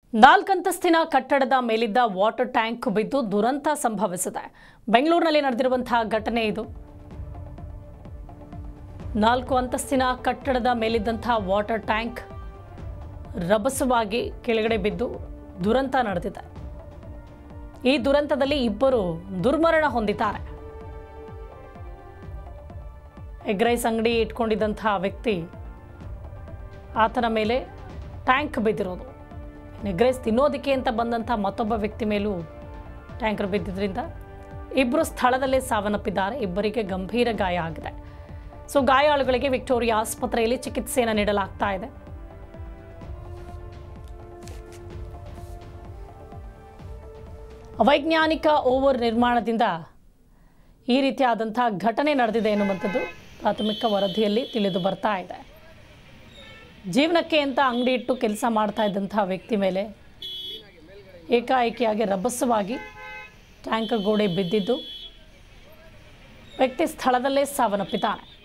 ನಾಲ್ಕಂತಸ್ತಿನ ಕಟ್ಟಡದ ಮೇಲಿದ್ದ water tank ಬಿದ್ದು ದುರಂತ ಸಂಭವಿಸಿದೆ ಬೆಂಗಳೂರಿನಲ್ಲಿ ನಡೆದಿರುವಂತಹ ಘಟನೆ ಇದು ನಾಲ್ಕು ಅಂತಸ್ತಿನ ಕಟ್ಟಡದ ಮೇಲಿದ್ದಂತಹ ವಾಟರ್ ಟ್ಯಾಂಕ್ ರಭಸವಾಗಿ ಕೆಳಗಡೆ ಬಿದ್ದು ದುರಂತ ನಡೆದಿದೆ ಈ ದುರಂತದಲ್ಲಿ ಇಬ್ಬರು ದುರ್ಮರಣ ಹೊಂದಿದ್ದಾರೆ ಎಗ್ ರೈಸ್ ಅಂಗಡಿ ಇಟ್ಕೊಂಡಿದ್ದಂತಹ ವ್ಯಕ್ತಿ ಆತನ ಮೇಲೆ ಟ್ಯಾಂಕ್ ಬಿದ್ದಿರೋದು ಎಗ್ ರೈಸ್ ತಿನ್ನೋದಕ್ಕೆ ಅಂತ ಬಂದಂಥ ಮತ್ತೊಬ್ಬ ವ್ಯಕ್ತಿ ಮೇಲೂ ಟ್ಯಾಂಕರ್ ಬಿದ್ದಿದ್ದರಿಂದ ಇಬ್ಬರು ಸ್ಥಳದಲ್ಲೇ ಸಾವನ್ನಪ್ಪಿದ್ದಾರೆ ಇಬ್ಬರಿಗೆ ಗಂಭೀರ ಗಾಯ ಆಗಿದೆ ಸೊ ಗಾಯಾಳುಗಳಿಗೆ ವಿಕ್ಟೋರಿಯಾ ಆಸ್ಪತ್ರೆಯಲ್ಲಿ ಚಿಕಿತ್ಸೆಯನ್ನು ನೀಡಲಾಗ್ತಾ ಇದೆ ಅವೈಜ್ಞಾನಿಕ ಓವರ್ ನಿರ್ಮಾಣದಿಂದ ಈ ರೀತಿಯಾದಂಥ ಘಟನೆ ನಡೆದಿದೆ ಎನ್ನುವಂಥದ್ದು ಪ್ರಾಥಮಿಕ ವರದಿಯಲ್ಲಿ ತಿಳಿದು ಬರ್ತಾ ಇದೆ ಜೀವನಕ್ಕೆ ಅಂತ ಅಂಗಡಿ ಇಟ್ಟು ಕೆಲಸ ಮಾಡ್ತಾ ಇದ್ದಂಥ ವ್ಯಕ್ತಿ ಮೇಲೆ ಏಕಾಏಕಿಯಾಗಿ ರಭಸವಾಗಿ ಟ್ಯಾಂಕ್ ಗೋಡೆ ಬಿದ್ದಿದ್ದು ವ್ಯಕ್ತಿ ಸ್ಥಳದಲ್ಲೇ ಸಾವನ್ನಪ್ಪಿದ್ದಾನೆ